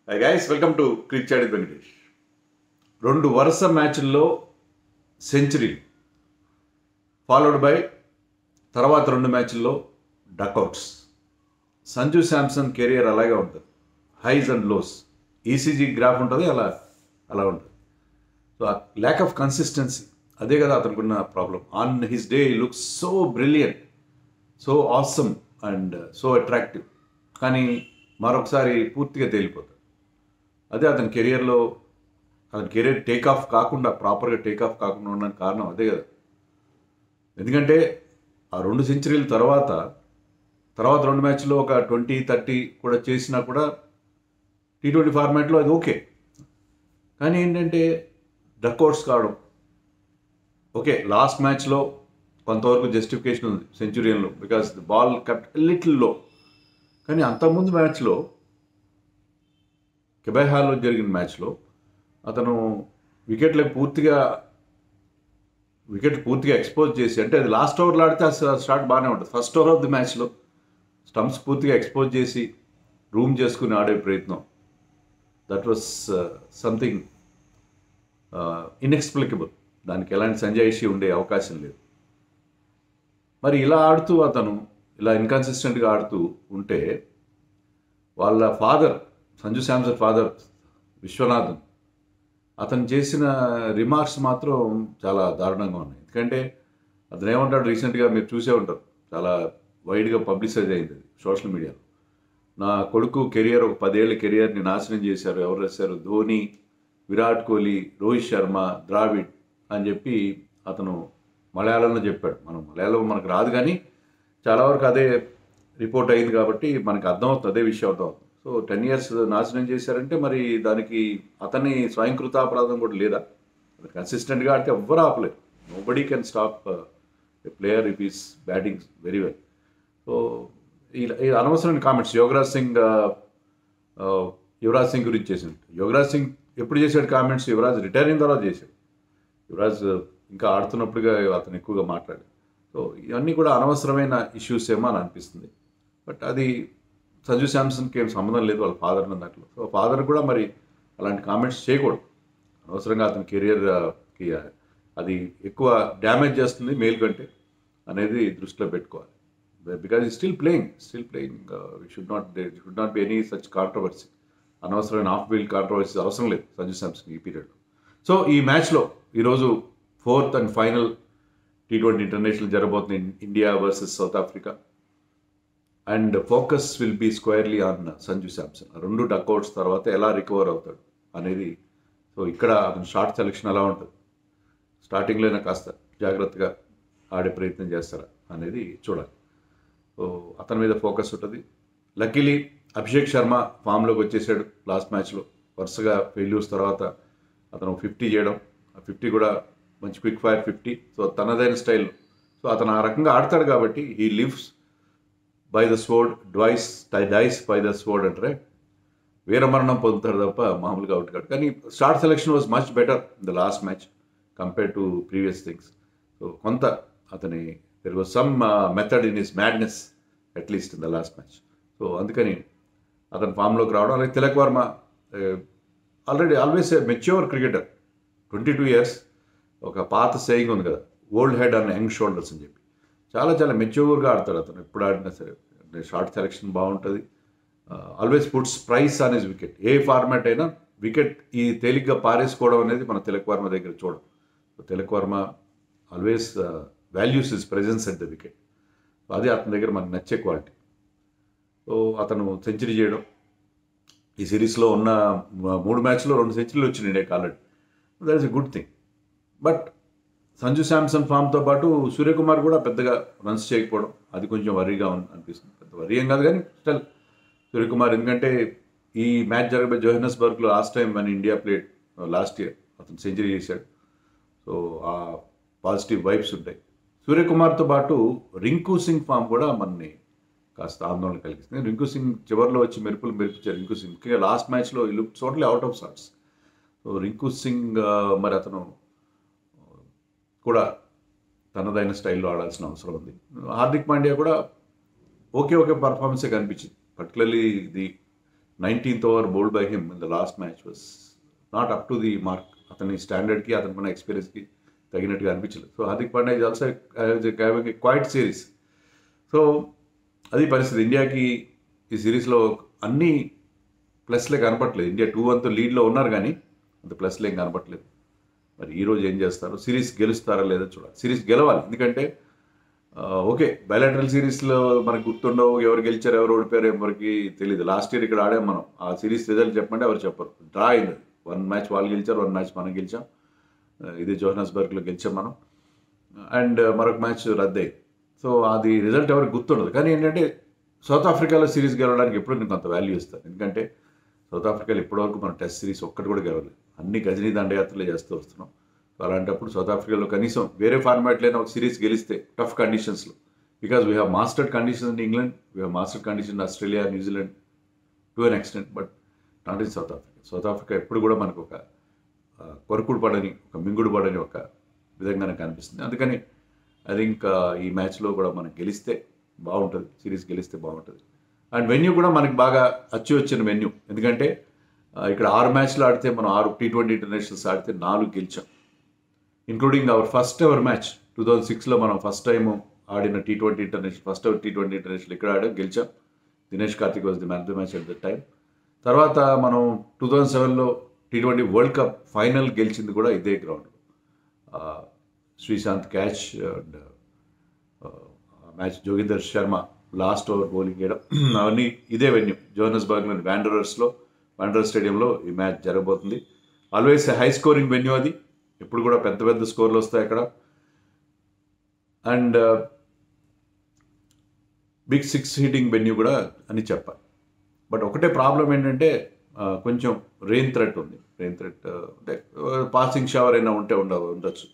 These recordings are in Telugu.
high guys welcome to Crick Chadi Venkatesh రెండు వరుస మ్యాచ్ల్లో సెంచరీ ఫాలోడ్ బై తర్వాత రెండు మ్యాచ్ల్లో డక్అవుట్స్ సంజు శాంసన్ కెరియర్ అలాగే ఉంటుంది highs and lows ECG graph ఉంటుంది అలా అలా ఉంటుంది సో ల్యాక్ ఆఫ్ కన్సిస్టెన్సీ అదే కదా అతనుకున్న problem on his day looks so brilliant so awesome and so attractive కానీ మరొకసారి పూర్తిగా తేలిపోతాడు అదే అతని కెరియర్లో అతని కెరియర్ టేక్ ఆఫ్ కాకుండా ప్రాపర్గా టేక్ ఆఫ్ కాకుండా ఉండడానికి కారణం అదే కదా ఎందుకంటే ఆ రెండు సెంచరీల తర్వాత తర్వాత రెండు మ్యాచ్లో ఒక ట్వంటీ థర్టీ కూడా చేసినా కూడా టీ ట్వంటీ ఫార్మాట్లో అది ఓకే కానీ ఏంటంటే డక్అవుట్స్ కావడం ఓకే లాస్ట్ మ్యాచ్లో కొంతవరకు జస్టిఫికేషన్ ఉంది సెంచురియన్లో because the ball cut little low కానీ అంతకుముందు మ్యాచ్లో కెబైహాల్లో జరిగిన మ్యాచ్లో అతను వికెట్లకు పూర్తిగా వికెట్ పూర్తిగా ఎక్స్పోజ్ చేసి అంటే అది లాస్ట్ ఓవర్లో ఆడితే ఆ స్టార్ట్ బాగానే ఉంటుంది ఫస్ట్ ఓవర్ ఆఫ్ ది మ్యాచ్లో స్టంప్స్ పూర్తిగా ఎక్స్పోజ్ చేసి రూమ్ చేసుకుని ఆడే ప్రయత్నం దట్ వాస్ సంథింగ్ ఇన్ఎక్స్ప్లికబుల్ దానికి ఎలాంటి సంజాయిషి ఉండే అవకాశం లేదు మరి ఇలా ఆడుతూ అతను ఇలా ఇన్కన్సిస్టెంట్గా ఆడుతూ ఉంటే వాళ్ళ ఫాదర్ సంజు శాంసన్ ఫాదర్ విశ్వనాథన్ అతను చేసిన రిమార్క్స్ మాత్రం చాలా దారుణంగా ఉన్నాయి ఎందుకంటే అతను ఏమంటాడు రీసెంట్గా మీరు చూసే ఉంటారు చాలా వైడ్గా పబ్లిసైజ్ అయింది అది సోషల్ మీడియాలో నా కొడుకు కెరియర్ ఒక పదేళ్ల కెరియర్ని నాశనం చేశారు ఎవరు రాశారు ధోని విరాట్ కోహ్లీ రోహిత్ శర్మ ద్రావిడ్ అని చెప్పి అతను మలయాళంలో చెప్పాడు మనం మలయాళం మనకు రాదు కానీ చాలా వరకు అదే రిపోర్ట్ అయింది కాబట్టి మనకు అర్థమవుతుంది అదే విషయం అర్థమవుతుంది సో టెన్ ఇయర్స్ నాశనం చేశారంటే మరి దానికి అతని స్వయంకృతాపరాధం కూడా లేదా కన్సిస్టెంట్గా ఆడితే ఎవ్వరు ఆపలేరు nobody can stop a player if is batting very well so ఇలా ఈ అనవసరమైన కామెంట్స్ యోగరాజ్ సింగ్ ఆ, యువరాజ్ సింగ్ గురించి చేసింది యువరాజ్ సింగ్ ఎప్పుడు చేశాడు కామెంట్స్ యువరాజ్ రిటైర్ అయిన తర్వాత చేశాడు యువరాజ్ ఇంకా ఆడుతున్నప్పుడుగా అతను ఎక్కువగా మాట్లాడాడు సో ఇవన్నీ కూడా అనవసరమైన ఇష్యూస్ ఏమో అని అనిపిస్తుంది బట్ అది సంజు శాంసన్కి ఏం సంబంధం లేదు వాళ్ళ ఫాదర్ అన్నట్లు సో ఫాదర్ కూడా మరి అలాంటి కామెంట్స్ చేయకూడదు అనవసరంగా అతని కెరియర్కి అది ఎక్కువ డ్యామేజ్ చేస్తుంది మేల్ కంటే అనేది దృష్టిలో పెట్టుకోవాలి బికాజ్ ఈ still playing still playing should not should not be any such controversy అనవసరమైన ఆఫ్ వీల్ కాంట్రవర్సీ అవసరం లేదు సంజు శాంసన్ ఈ పీరియడ్లో సో ఈ మ్యాచ్లో ఈరోజు fourth and final T twenty international జరగబోతుంది India versus South Africa and focus will be squarely on Sanju Samson రెండు డక్అవుట్స్ తర్వాత ఎలా రికవర్ అవుతాడు అనేది సో ఇక్కడ అతను షార్ట్ సెలెక్షన్ ఎలా ఉంటుంది స్టార్టింగ్లోనే కాస్త జాగ్రత్తగా ఆడే ప్రయత్నం చేస్తారా అనేది చూడాలి సో అతని మీద ఫోకస్ ఉంటుంది లక్కీలీ అభిషేక్ శర్మ ఫామ్లోకి వచ్చేసాడు లాస్ట్ మ్యాచ్లో వరుసగా ఫెయిల్యూర్స్ తర్వాత అతను ఫిఫ్టీ చేయడం ఆ ఫిఫ్టీ కూడా మంచి క్విక్ ఫైర్ ఫిఫ్టీ సో తనదైన స్టైల్ సో అతను ఆ రకంగా ఆడతాడు కాబట్టి he lives by the sword dies tie dies by the sword అంటారే వీరమరణం పొందుతాడు తప్ప మామూలుగా అవుట్ కాడు కానీ start selection was much better in the last match compare to previous things so కొంత అతని there was some method in his madness at least in the last match so అందుకని అతను ఫామ్లోకి రావడం అలాగే Tilak Varma already always a mature cricketer twenty two years ఒక పాత సేయింగ్ ఉంది కదా old head and young shoulders అని చెప్పి చాలా చాలా మెచ్యూర్గా ఆడతాడు అతను ఎప్పుడు ఆడినా సరే షార్ట్ సెలెక్షన్ బాగుంటుంది always puts price on his wicket ఏ ఫార్మాట్ అయినా వికెట్ ఈ తేలిగ్గా పారేసుకోవడం అనేది మన తిలక్ వర్మ దగ్గర చూడం Tilak Varma always values his presence at the wicket అది అతని దగ్గర మనకు నచ్చే క్వాలిటీ సో అతను సెంచరీ చేయడం ఈ సిరీస్లో ఉన్న మూడు మ్యాచ్లో రెండు సెంచరీలు వచ్చినాయి ఇండియాకి already that is a good thing but Sanju Samson ఫామ్తో పాటు సూర్యకుమార్ కూడా పెద్దగా రన్స్ చేయకపోవడం అది కొంచెం వరీగా ఉంది అనిపిస్తుంది పెద్ద వరీ ఏం కాదు కానీ స్టిల్ సూర్యకుమార్ ఎందుకంటే ఈ మ్యాచ్ జరగబోయే జోహెనస్బర్గ్లో లాస్ట్ టైం మన ఇండియా ప్లేడ్ లాస్ట్ ఇయర్ అతను సెంచరీ చేశాడు సో ఆ పాజిటివ్ వైబ్స్ ఉంటాయి సూర్యకుమార్తో పాటు రింకు సింగ్ ఫామ్ కూడా మనని కాస్త ఆందోళన కలిగిస్తుంది రింకు సింగ్ చివరిలో వచ్చి మెరుపులు మెరిపించారు రింకు సింగ్ ముఖ్యంగా లాస్ట్ మ్యాచ్లో he look totally out of sorts so Rinku Singh ఆ, మరి అతను కూడా తనదైన స్టైల్లో ఆడాల్సిన అవసరం ఉంది హార్దిక్ పాండ్యా కూడా ఓకే ఓకే పర్ఫార్మెన్సే కనిపించింది particularly the nineteenth over bowled by him in the last match was not up to the mark అతని స్టాండర్డ్కి అతని మన ఎక్స్పీరియన్స్కి తగినట్టుగా అనిపించలేదు so Hardik Pandya is also having a quiet series so అది పరిస్థితి ఇండియాకి ఈ సిరీస్లో అన్ని ప్లస్లే కనపట్లేదు ఇండియా టూ వన్తో లీడ్లో ఉన్నారు కానీ అంత ప్లస్లే ఏం కనపట్లేదు మరి ఈరోజు ఏం చేస్తారు సిరీస్ గెలుస్తారా లేదా చూడాలి సిరీస్ గెలవాలి ఎందుకంటే ఆ, ఓకే బయలాటరల్ సిరీస్లో మనకు గుర్తుండవు ఎవరు గెలిచారు ఎవరు ఓడిపోయారు ఎవరికి తెలియదు లాస్ట్ ఇయర్ ఇక్కడ ఆడాం మనం ఆ సిరీస్ రిజల్ట్ చెప్పమంటే ఎవరు చెప్పరు డ్రా అయింది వన్ మ్యాచ్ వాళ్ళు గెలిచారు వన్ మ్యాచ్ మనం గెలిచాం ఆ, ఇది జోహనస్బర్గ్లో గెలిచాం మనం అండ్ మరొక మ్యాచ్ రద్దయింది సో అది రిజల్ట్ ఎవరికి గుర్తుండదు కానీ ఏంటంటే సౌత్ ఆఫ్రికాలో సిరీస్ గెలవడానికి ఎప్పుడు నేను కొంత వాల్యూ ఇస్తాను ఎందుకంటే సౌత్ ఆఫ్రికాలో ఇప్పటివరకు మన టెస్ట్ సిరీస్ ఒక్కటి కూడా గెలవలేదు అన్ని గజనీ దండయాత్రలే చేస్తూ వస్తున్నాం సో అలాంటప్పుడు సౌత్ ఆఫ్రికాలో కనీసం వేరే ఫార్మాట్లైనా ఒక సిరీస్ గెలిస్తే టఫ్ కండిషన్స్లో because we have mastered conditions in England we have mastered condition Australia New Zealand to an extent but not in South Africa South Africa ఎప్పుడు కూడా మనకు ఒక ఆ, కొరకుడు పడని ఒక మింగుడు పడని ఒక విధంగానే కనిపిస్తుంది అందుకని ఐ థింక్ ఈ మ్యాచ్లో కూడా మనం గెలిస్తే బాగుంటుంది సిరీస్ గెలిస్తే బాగుంటుంది అండ్ వెన్యూ కూడా మనకి బాగా అచ్చి వచ్చిన వెన్యూ ఎందుకంటే ఆ, ఇక్కడ ఆరు మ్యాచ్లు ఆడితే మనం ఆరు టీ ట్వంటీ ఇంటర్నేషనల్స్ ఆడితే నాలుగు గెలిచాం including our first ever match two thousand సిక్స్లో మనం ఫస్ట్ టైం ఆడిన T twenty international first ever T twenty international ఇక్కడ ఆడాం గెలిచాం Dinesh Karthik was the man the match at the time తర్వాత మనం టూ థౌజండ్ సెవెన్లో T twenty world cup final గెలిచింది కూడా ఇదే ground Sreesanth catch and match Joginder Sharma last over bowling వేయడం అవన్నీ ఇదే వెన్యూ జోహనస్బర్గ్లోని వ్యాండరర్స్లో వ్యాండరర్ స్టేడియంలో ఈ మ్యాచ్ జరగబోతుంది ఆల్వేస్ హై స్కోరింగ్ వెన్యూ అది ఇప్పుడు కూడా పెద్ద పెద్ద స్కోర్లు వస్తాయి అక్కడ and big six hitting venue కూడా అని చెప్పాలి బట్ ఒకటే ప్రాబ్లం ఏంటంటే ఆ, కొంచెం రెయిన్ థ్రెట్ ఉంది రెయిన్ థ్రెట్ అంటే పాసింగ్ షవర్ అయినా ఉంటే ఉండ ఉండొచ్చు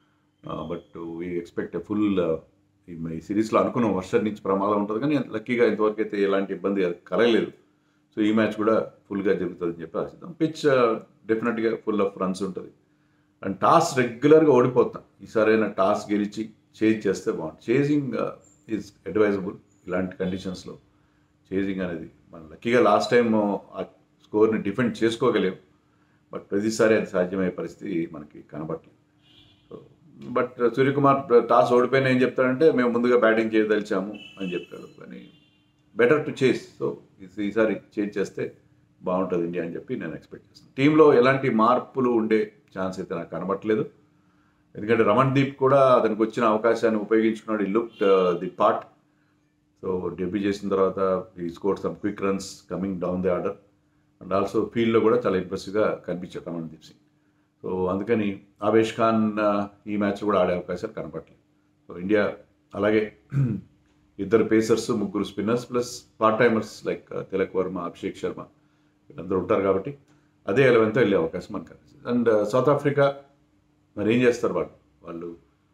బట్ వీ ఎక్స్పెక్ట్ ఫుల్ ఈ ఈ సిరీస్లో అనుకున్నాం వర్షం నుంచి ప్రమాదం ఉంటుంది కానీ లక్కీగా ఇంతవరకు అయితే ఎలాంటి ఇబ్బంది కలగలేదు సో ఈ మ్యాచ్ కూడా ఫుల్గా జరుగుతుందని చెప్పి ఆశిద్దాం పిచ్ డెఫినెట్గా ఫుల్ ఆఫ్ రన్స్ ఉంటుంది అండ్ టాస్ రెగ్యులర్గా ఓడిపోతాం ఈసారైనా టాస్ గెలిచి చేజ్ చేస్తే బాగుంటుంది చేజింగ్ ఈజ్ అడ్వైజబుల్ ఇలాంటి కండిషన్స్లో చేజింగ్ అనేది మన లక్కీగా లాస్ట్ టైం ఆ స్కోర్ని డిఫెండ్ చేసుకోగలేం బట్ ప్రతిసారి అది సాధ్యమయ్యే పరిస్థితి మనకి కనబట్టలేదు సో బట్ సూర్యకుమార్ టాస్ ఓడిపోయినా ఏం చెప్తాడంటే మేము ముందుగా బ్యాటింగ్ చేయదలిచాము అని చెప్పాడు కానీ బెటర్ టు చేస్ సో ఈసారి చేంజ్ చేస్తే బాగుంటుంది ఇండియా అని చెప్పి నేను ఎక్స్పెక్ట్ చేస్తాను టీంలో ఎలాంటి మార్పులు ఉండే ఛాన్స్ అయితే నాకు కనబట్టలేదు ఎందుకంటే రమణ్ దీప్ కూడా అతనికి వచ్చిన అవకాశాన్ని ఉపయోగించుకున్నాడు he look the part so debut చేసిన తర్వాత he score some quick runs coming down the order and also ఫీల్డ్లో కూడా చాలా ఇంప్రెసివ్గా కనిపించాడు రమణ్ దీప్ సింగ్ సో అందుకని ఆవేష్ ఖాన్ ఆ, ఈ మ్యాచ్ కూడా ఆడే అవకాశాలు కనపట్లేదు సో ఇండియా అలాగే ఇద్దరు పేసర్స్ ముగ్గురు spinners plus part timers like Tilak Varma Abhishek Sharma వీళ్ళందరూ ఉంటారు కాబట్టి అదే ఎలవెన్తో వెళ్ళే అవకాశం మనకు కనిపిస్తుంది అండ్ సౌత్ ఆఫ్రికా మరి ఏం చేస్తారు వాళ్ళు వాళ్ళు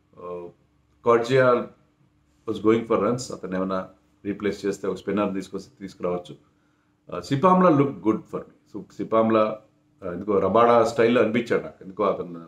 కార్జియా వాజ్ గోయింగ్ ఫర్ రన్స్ అతను ఏమైనా రీప్లేస్ చేస్తే ఒక స్పిన్నర్ తీసుకొస్తే తీసుకురావచ్చు Sipamla look good for me so Sipamla ఎందుకో రబాడా స్టైల్లో అనిపించాడు నాకు ఎందుకో అతను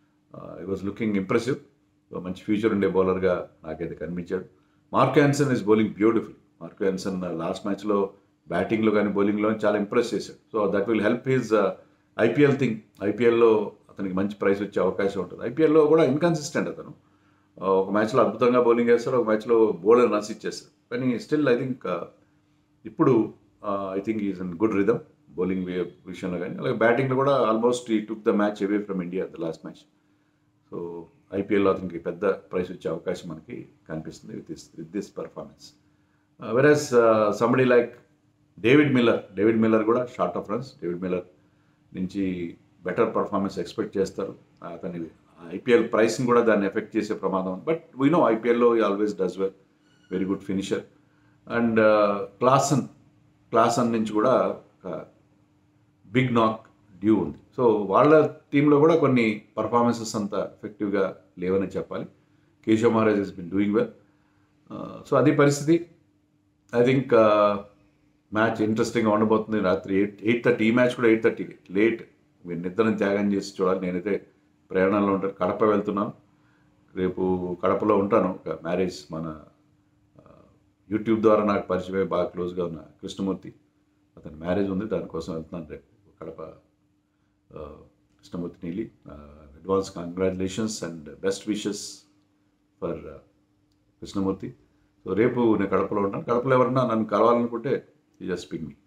ఐ వాజ్ లుకింగ్ ఇంప్రెసివ్ మంచి ఫ్యూచర్ ఉండే బౌలర్గా నాకైతే కనిపించాడు Marco Jansen is bowling beautiful Marco Jansen last మ్యాచ్లో బ్యాటింగ్లో కానీ బౌలింగ్లో చాలా ఇంప్రెస్ చేశాడు so that will help his IPL thing ఐపీఎల్లో అతనికి మంచి ప్రైస్ వచ్చే అవకాశం ఉంటుంది ఐపీఎల్లో కూడా ఇన్కన్సిస్టెంట్ అతను ఆ, ఒక మ్యాచ్లో అద్భుతంగా బౌలింగ్ వేస్తారు ఒక మ్యాచ్లో బౌలర్ రన్స్ ఇచ్చేస్తారు కానీ స్టిల్ ఐ థింక్ ఇప్పుడు I think is in good rhythm bowling విషయంలో కానీ అలాగే బ్యాటింగ్లో కూడా almost he took the match away from India the last match so ఐపీఎల్లో అతనికి పెద్ద ప్రైస్ వచ్చే అవకాశం మనకి కనిపిస్తుంది with this with this performance versus somebody like David Miller David Miller కూడా short of runs David Miller నుంచి బెటర్ పర్ఫార్మెన్స్ ఎక్స్పెక్ట్ చేస్తారు అతని ఐపీఎల్ ప్రైస్ని కూడా దాన్ని ఎఫెక్ట్ చేసే ప్రమాదం ఉంది బట్ వీ నో ఐపీఎల్లో always does well very good finisher and Klaasen Klaasen నుంచి కూడా ఒక బిగ్ నాక్ డ్యూ ఉంది సో వాళ్ళ టీంలో కూడా కొన్ని పర్ఫార్మెన్సెస్ అంత ఎఫెక్టివ్గా లేవని చెప్పాలి Keshav Maharaj is been doing well so అది పరిస్థితి ఐ థింక్ మ్యాచ్ ఇంట్రెస్టింగ్గా ఉండబోతుంది రాత్రి ఎయిట్ ఎయిట్ థర్టీ ఈ మ్యాచ్ కూడా ఎయిట్ థర్టీకి లేట్ మీరు నిద్రను త్యాగం చేసి చూడాలి నేనైతే ప్రయాణంలో ఉంటాను కడప వెళ్తున్నాను రేపు కడపలో ఉంటాను ఒక మ్యారేజ్ మన ఆ, యూట్యూబ్ ద్వారా నాకు పరిచయమై బాగా క్లోజ్గా ఉన్న కృష్ణమూర్తి అతని మ్యారేజ్ ఉంది దానికోసం వెళ్తున్నాను రేపు కడప ఆ, Krishnamurthy Neeli advance congratulations and best wishes for Krishnamurthy so రేపు నేను కడపలో ఉంటాను కడపలో ఎవరన్నా నన్ను కలవాలనుకుంటే జస్ట్ పిక్ మీ